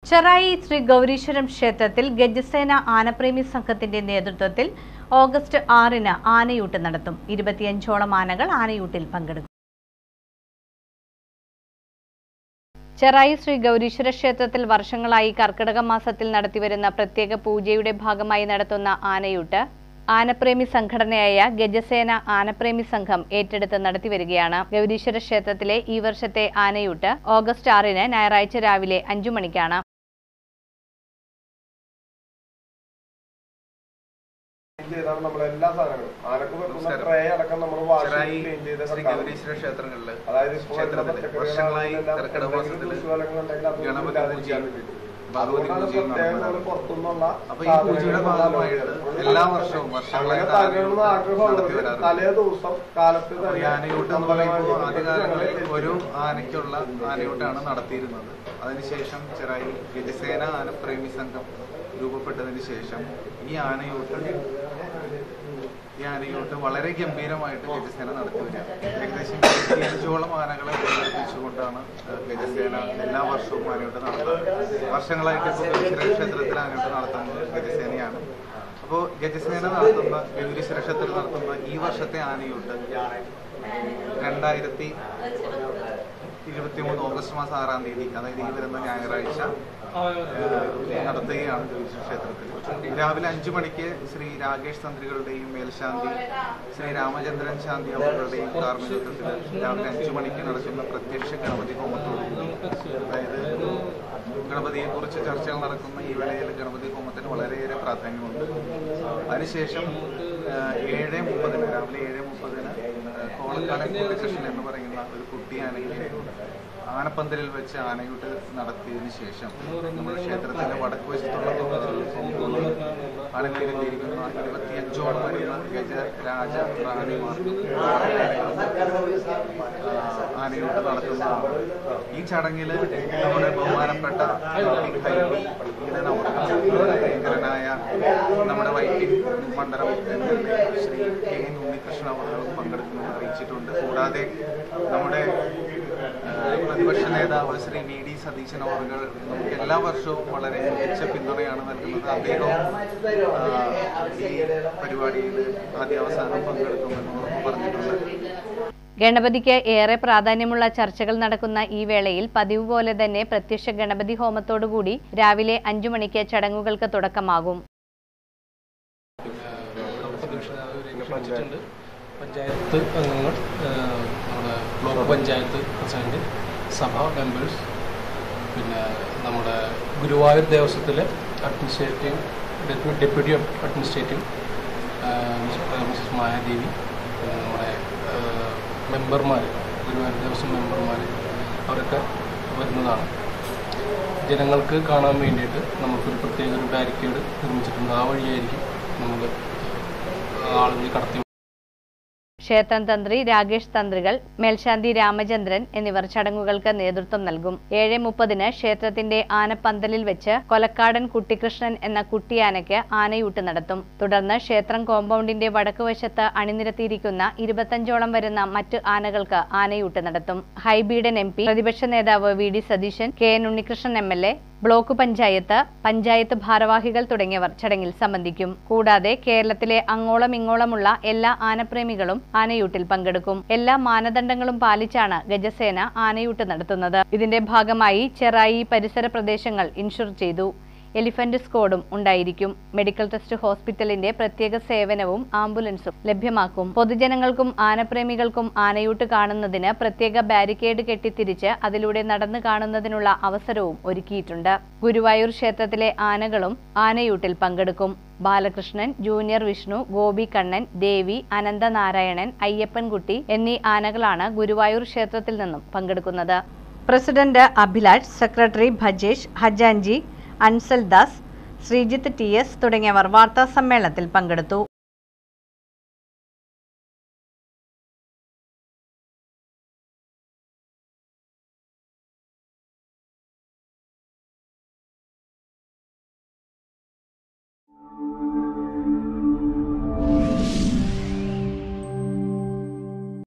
ചെറായി ശ്രീ ഗൗരീശ്വരം ക്ഷേത്രത്തിൽ ഗജസേന ആനപ്രേമി സംഘത്തിന്റെ നേതൃത്വത്തിൽ ഓഗസ്റ്റ് ആറിന് ആനയൂട്ട് നടത്തും ഇരുപത്തിയഞ്ചോളം ആനകൾ ആനയൂട്ടിൽ പങ്കെടുക്കും ചെറായി ശ്രീ ഗൗരീശ്വര ക്ഷേത്രത്തിൽ വർഷങ്ങളായി കർക്കിടക മാസത്തിൽ നടത്തിവരുന്ന പ്രത്യേക പൂജയുടെ ഭാഗമായി നടത്തുന്ന ആനയൂട്ട് ആനപ്രേമി സംഘടനയായ ഗജസേന ആനപ്രേമി സംഘം ഏറ്റെടുത്ത് നടത്തിവരികയാണ് ഗൗരീശ്വര ക്ഷേത്രത്തിലെ ഈ വർഷത്തെ ആനയൂട്ട് ഓഗസ്റ്റ് ആറിന് ഞായറാഴ്ച രാവിലെ അഞ്ചു മണിക്കാണ് ക്ലീൻ ചെയ്താണ് നമ്മൾ എല്ലാ സാധനങ്ങളും ആനക്ക് വെക്കുന്ന നമസ്കാരം. ട്രേ അടക്കം നമ്മൾ വാഷ് ചെറായി ക്ലീൻ ചെയ്ത് ശ്രീ വെക്കാറുണ്ട്. ഗൗരീശ്വര ക്ഷേത്രങ്ങളില് അതായത് ഇപ്പോൾ വരുന്ന ക്ഷേത്രത്തില് പച്ചക്കറികൾ വർഷങ്ങളായി ആണെങ്കിലും കർക്കിടക എന്തെങ്കിലും മാസത്തില് ദുഷ്ഫലങ്ങൾ ഉണ്ടെങ്കിൽ അതൊന്നും ഗണപതി ഇല്ലാതിരിക്കാൻ പൂജയും വേണ്ടിയിട്ട്. ഭഗവതി അതുകൊണ്ടാണ് പൂജയും പ്രത്യേകം നടത്തുന്നത്. നമ്മള് പുറത്തുനിന്നുള്ള അപ്പൊ ഈ പൂജയുടെ സാധനങ്ങൾ ഭാഗമായിട്ട് കൊണ്ടുവരുന്നത്. എല്ലാ വർഷവും അങ്ങനെ വർഷങ്ങളായിട്ട് തകരുന്ന ആനയൂട്ട് നടത്തി ആഗ്രഹമുള്ളത് വരാറുണ്ട് തലേ ദിവസം കാലത്ത് അപ്പൊ ഈ തന്നെ ആനയൂട്ട് എന്ന് അമ്പലങ്ങളിൽ പറയുമ്പോൾ ആദ്യകാലങ്ങളിൽ ഞങ്ങൾ ഒരു ആനയ്ക്കുള്ള ആനയൂട്ടാണ് നടത്തിയിരുന്നത് അതിനുശേഷം ചെറായി ഗജസേന ആനപ്രേമി സംഘം രൂപപ്പെട്ടതിന് ശേഷം ഈ ആനയൂട്ട് ഈ ആനയൂട്ട് വളരെ ഗംഭീരമായിട്ട് ഗജസേന നടത്തി വരിക ഏകദേശം ഇരുപത്തിയഞ്ചോളം ആനകളെ പങ്കെടുപ്പിച്ചുകൊണ്ടാണ് ഏഹ്, ഗജസേന എല്ലാ വർഷവും ആനയൂട്ട് നടത്തുന്നത് വർഷങ്ങളായിട്ട് ഇപ്പോൾ ഗജശ്വര ക്ഷേത്രത്തിൽ ആനയൂട്ട് നടത്തുന്നത് ഗജസേനയാണ് അപ്പോൾ ഗജസേന നടത്തുന്ന ഗൗരീശ്വര ക്ഷേത്രത്തിൽ നടത്തുന്ന ഈ വർഷത്തെ ആനയൂട്ട് രണ്ടായിരത്തി ഇരുപത്തിമൂന്ന് ഓഗസ്റ്റ് മാസം ആറാം തീയതി അതായത് ഈ വരുന്ന ഞായറാഴ്ച ഏഹ്, നടത്തുകയാണ് ഗൗരീശ്വര ക്ഷേത്രത്തിൽ രാവിലെ അഞ്ചു മണിക്ക് ശ്രീ രാകേഷ് തന്ത്രികളുടെയും മേൽശാന്തി ശ്രീ രാമചന്ദ്രൻ ശാന്തി അവരുടെയും കാർമ്മികത്വത്തിൽ രാവിലെ അഞ്ചു മണിക്ക് നടക്കുന്ന പ്രത്യക്ഷ ഗണപതി ഹോമത്തോടുകൂടി അതായത് ഗണപതിയെ കുറിച്ച് ചർച്ചകൾ നടക്കുന്ന ഈ വേളയിൽ ഗണപതി ഹോമത്തിന് വളരെയേറെ പ്രാധാന്യമുണ്ട് അതിനുശേഷം ഏഹ്, ഏഴ് മുപ്പതിന് രാവിലെ ഏഴ് മുപ്പതിന് ഏഹ്, കോളക്കാടൻ കുട്ടികൃഷ്ണൻ എന്ന് പറയുന്ന ഒരു കുട്ടി ആനയെ ആനപ്പന്തലിൽ വെച്ച് ആനയൂട്ട് നടത്തിയതിനു ശേഷം നമ്മുടെ ക്ഷേത്രത്തിന്റെ വടക്ക് വശത്തുള്ള കൊമ്പുകളിൽ അലങ്കരിച്ചിരിക്കുന്ന ഇരുപത്തിയഞ്ചോളം വരുന്ന ഗജ രാജ റാണിമാർ ആനയൂട്ട് നടത്തുന്നതാണ് ഈ ചടങ്ങിൽ നമ്മുടെ ബഹുമാനപ്പെട്ട ഹൈബി ഈഡൻ അവർക്ക് ഭയങ്കരനായ നമ്മുടെ വൈദ്യുതി മണ്ഡലം M L A Shri K N Unnikrishnan അവர்களுം പങ്കെടുക്കുമെന്ന് അറിയിച്ചിട്ടുണ്ട് കൂടാതെ നമ്മുടെ ആ, പ്രതിപക്ഷ നേതാവ് ശ്രീ വി ഡി സതീശൻ അവറുകൾ നമുക്ക് എല്ലാ വർഷവും വളരെ മികച്ച പിന്തുണയാണ് നൽകുന്നത് അദ്ദേഹവും ആ, ഈ പരിപാടിയിൽ ആദ്യാവസാനം പങ്കെടുക്കുമെന്ന് ഉറപ്പ് പറഞ്ഞിട്ടുണ്ട് ഗണപതിക്ക് ഏറെ പ്രാധാന്യമുള്ള ചർച്ചകൾ നടക്കുന്ന ഈ വേളയിൽ പതിവ് പോലെ തന്നെ പ്രത്യക്ഷ ഗണപതി ഹോമത്തോടുകൂടി രാവിലെ അഞ്ചു മണിക്ക് ചടങ്ങുകൾക്ക് തുടക്കമാകും ക്ഷണിച്ചിട്ടുണ്ട് പഞ്ചായത്ത് അംഗങ്ങൾ ഏഹ്, നമ്മുടെ ബ്ലോക്ക് പഞ്ചായത്ത് പ്രസിഡന്റ് സഭ മെമ്പേഴ്സ് പിന്നെ നമ്മുടെ ഗുരുവായൂർ ദേവസ്വത്തിലെ അഡ്മിനിസ്ട്രേറ്റീവ് ഡെപ്യൂ- ഡെപ്യൂട്ടി അഡ്മിനിസ്ട്രേറ്റീവ് ഏഹ്, മിസ്- മിസ്സസ് മായാദേവി പിന്നെ നമ്മുടെ ഏഹ്, മെമ്പർമാർ ഗുരുവായൂർ ദേവസ്വം മെമ്പർമാർ അവരൊക്കെ വരുന്നതാണ് ജനങ്ങൾക്ക് കാണാൻ വേണ്ടിയിട്ട് നമുക്കൊരു പ്രത്യേക ഒരു ബാരിക്കേഡ് നിർമ്മിച്ചിട്ടുണ്ട് ആ വഴിയായിരിക്കും നമ്മൾ ആളുകൾ കടത്തി ക്ഷേത്രം തന്ത്രി രാകേഷ് തന്ത്രികൾ മേൽശാന്തി രാമചന്ദ്രൻ എന്നിവർ ചടങ്ങുകൾക്ക് നേതൃത്വം നൽകും ഏഴ് മുപ്പതിന് ക്ഷേത്രത്തിന്റെ ആനപ്പന്തലിൽ വെച്ച് കൊലക്കാടൻ കുട്ടിക്കൃഷ്ണൻ എന്ന കുട്ടിയാനയ്ക്ക് ആനയൂട്ട് നടത്തും തുടർന്ന് ക്ഷേത്രം കോമ്പൗണ്ടിന്റെ വടക്കുവശത്ത് അണിനിരത്തിയിരിക്കുന്ന ഇരുപത്തഞ്ചോളം വരുന്ന മറ്റ് ആനകൾക്ക് ആനയൂട്ട് നടത്തും ഹൈബീഡൻ എം പി പ്രതിപക്ഷ നേതാവ് V D Satheesan K N Unnikrishnan M L A block panchayat panchayat ഭാരവാഹികൾ തുടങ്ങിയവർ ചടങ്ങിൽ സംബന്ധിക്കും കൂടാതെ കേരളത്തിലെ അങ്ങോളം ഇങ്ങോളമുള്ള എല്ലാ ആനപ്രേമികളും ആനയൂട്ടിൽ പങ്കെടുക്കും എല്ലാ മാനദണ്ഡങ്ങളും പാലിച്ചാണ് ഗജസേന ആനയൂട്ട് നടത്തുന്നത് ഇതിന്റെ ഭാഗമായി ചെറായി പരിസര പ്രദേശങ്ങൾ ഇൻഷുർ ചെയ്തു എലിഫന്റ് സ്ക്വാഡും ഉണ്ടായിരിക്കും മെഡിക്കൽ ടെസ്റ്റ് ഹോസ്പിറ്റലിന്റെ പ്രത്യേക സേവനവും ആംബുലൻസും ലഭ്യമാക്കും പൊതുജനങ്ങൾക്കും ആനപ്രേമികൾക്കും ആനയൂട്ട് കാണുന്നതിന് പ്രത്യേക ബാരിക്കേഡ് കെട്ടിത്തിരിച്ച് അതിലൂടെ നടന്നു കാണുന്നതിനുള്ള അവസരവും ഒരുക്കിയിട്ടുണ്ട് ഗുരുവായൂർ ക്ഷേത്രത്തിലെ ആനകളും ആനയൂട്ടിൽ പങ്കെടുക്കും ബാലകൃഷ്ണൻ ജൂനിയർ വിഷ്ണു ഗോപി കണ്ണൻ ദേവി അനന്തനാരായണൻ അയ്യപ്പൻകുട്ടി എന്നീ ആനകളാണ് ഗുരുവായൂർ ക്ഷേത്രത്തിൽ നിന്നും പങ്കെടുക്കുന്നത് പ്രസിഡന്റ് അഭിലാഷ് സെക്രട്ടറി ഭജേഷ് ഹജാൻജി അൻസൽ ദാസ് ശ്രീജിത്ത് ടി എസ് തുടങ്ങിയവർ വാർത്താ സമ്മേളനത്തിൽ പങ്കെടുത്തു Thank